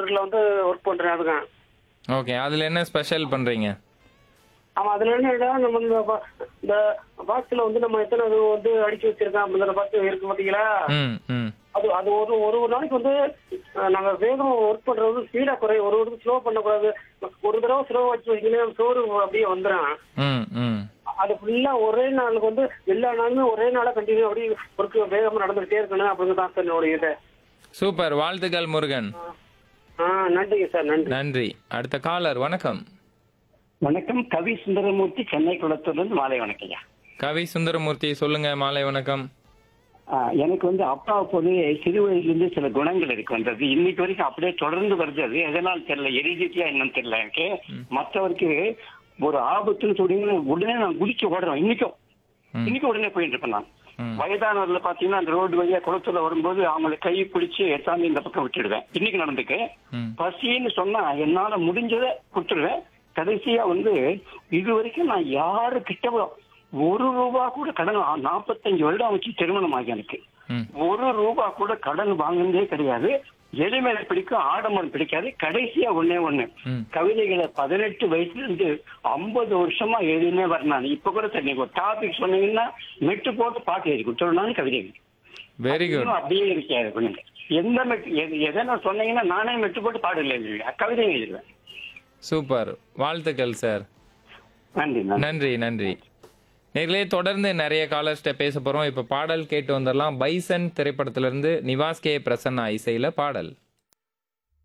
பவுடர்ல வந்து ஒர்க் பண்றேன் அதுதான் ஓகே அதுல என்ன ஸ்பெஷல் பண்றீங்க ஆமா அதுல என்னடா நம்ம இந்த பா- இந்த பாக்ஸ்ல வந்து நம்ம எத்தனை இது வந்து அடிச்சு வச்சிருக்கோம் அப்படிங்கிற பாக்ஸ் இருக்கு பாத்தீங்களா ம் ம் அது அது ஒரு ஒரு ஒரு நாளைக்கு வந்து அஹ், நாங்க வேகம் ஒர்க் பண்றது ஸ்பீடா குறையும் ஒரு ஒரு ஸ்லோ பண்ணக்கூடாது ஒரு தடவை ஸ்லோ வச்சு வைக்கணும் சோறு அப்படியே வந்துடும் ம் ம் அது ஃபுல்லா ஒரே நாளுக்கு வந்து எல்லா நாளுமே ஒரே நாளா கண்டினியூ அப்படி ஒர்க் வேகமா நடந்துகிட்டே இருக்கணும் அப்படிங்கிறது தான் சார் என்னுடைய இது சூப்பர் வாழ்த்துக்கள் முருகன் ஆ நன்றிங்க சார் நன்றி நன்றி அடுத்த காலர் வணக்கம் வணக்கம் கவி சுந்தரமூர்த்தி சென்னை குளத்தூர்லேருந்து மாலை வணக்கம் ஐயா கவி சுந்தரமூர்த்தி சொல்லுங்க மாலை வணக்கம் ஆ, எனக்கு வந்து அப்பா போது சிறு வயதிலிருந்து சில குணங்கள் இருக்கு வந்தது இன்னைக்கு வரைக்கும் அப்படியே தொடர்ந்து வருது அது எதனால் தெரியல எரிஜிட்டியா என்னன்னு தெரியல எனக்கு மற்றவருக்கு ஒரு ஆபத்துன்னு சொன்னீங்கன்னா உடனே நான் குதிச்சு ஓடுறேன் இன்னைக்கும் ம். இன்னைக்கு உடனே போயிட்டு இருப்பேன் நான் ம். வயதானவர்ல பாத்தீங்கன்னா அந்த ரோடு வழியா குளத்துல வரும்போது அவங்களை கை பிடிச்சு எடுத்தாந்து இந்த பக்கம் விட்டுடுவேன் இன்னைக்கு நடந்துக்கு ம் பசின்னு சொன்னா என்னால முடிஞ்சதை கொடுத்துருவேன் கடைசியா வந்து இது வரைக்கும் நான் யாரு கிட்ட ஒரு ரூபா கூட கடன் நாற்பத்தஞ்சு வருடம் ஆச்சு திருமணம் ஆகி எனக்கு ம் ஒரு ரூபா கூட கடன் வாங்கினதே கிடையாது எளிமையில பிடிக்கும் ஆடம்பரம் பிடிக்காது கடைசியா ஒண்ணே ஒண்ணு ம். கவிதைகளை பதினெட்டு வயசுல இருந்து ஐம்பது வருஷமா எழுதினே வரணும் இப்ப கூட சரி நீங்க ஒரு டாபிக் சொன்னீங்கன்னா மெட்டு போட்டு பாட்டு எழுதி கொடுத்துருந்தாலும் கவிதைகள் வெரி குட் இன்னும் அப்படியே இருக்காது பண்ணுங்க எந்த மெட்டு எது- எதை நான் சொன்னீங்கன்னா நானே மெட்டு போட்டு பாடல எழுதுவேன் கவிதை எழுதுவேன் சூப்பர் வாழ்த்துக்கள் சார் நன்றி நன்றி நன்றி நன்றி நேர்களே தொடர்ந்து நிறைய காலர்ஸ்ட பேச போறோம் இப்ப பாடல் கேட்டு வந்துடலாம் பைசன் திரைப்படத்திலிருந்து நிவாஸ் கே பிரசன்னா இசையில பாடல்